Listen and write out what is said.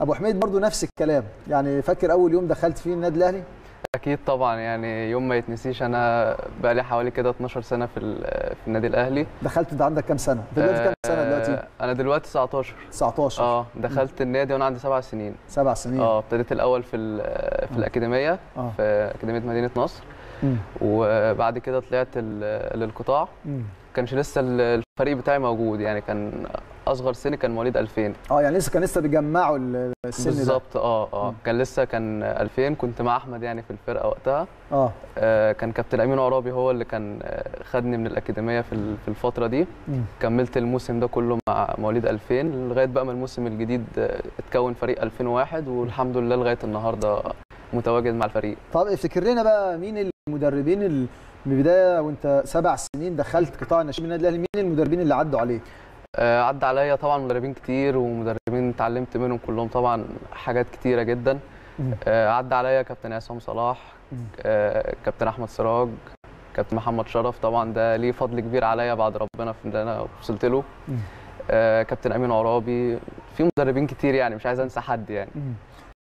ابو حميد برضو نفس الكلام يعني فاكر اول يوم دخلت فيه النادي الاهلي اكيد طبعا يعني يوم ما يتنسيش انا بقالي حوالي كده 12 سنه في ال- في النادي الاهلي دخلت انت عندك كام سنه انت دلوقتي كام سنه دلوقتي آه، انا دلوقتي 19 19 اه دخلت النادي وانا عندي سبع سنين سبع سنين اه ابتديت الاول في ال- في آه. الاكاديميه اه في اكاديميه مدينه نصر مم. وبعد كده طلعت ال- للقطاع مم. كانش لسه ال- الفريق بتاعي موجود يعني كان اصغر سن كان مواليد 2000 اه يعني لسه كان لسه بيجمعوا ال- السن ده بالظبط اه اه مم. كان لسه كان 2000 كنت مع احمد يعني في الفرقه وقتها اه آه، كان كابتن امين عرابي هو اللي كان آه، خدني من الاكاديميه في ال- في الفتره دي مم. كملت الموسم ده كله مع مواليد 2000 لغايه بقى ما الموسم الجديد آه، اتكون فريق 2001 والحمد لله لغايه النهارده متواجد مع الفريق طب افتكر لنا بقى مين المدربين اللي من البدايه وانت سبع سنين دخلت قطاع الناشئين من النادي الاهلي مين المدربين اللي عدوا عليك؟ آه، عدى عليا طبعا مدربين كتير ومدربين اتعلمت منهم كلهم طبعا حاجات كتيره جدا مم. آه، عدى عليا كابتن عصام صلاح مم. آه، كابتن احمد سراج كابتن محمد شرف طبعا ده ليه فضل كبير عليا بعد ربنا في اللي انا وصلت له مم. آه، كابتن امين عرابي في مدربين كتير يعني مش عايز انسى حد يعني مم.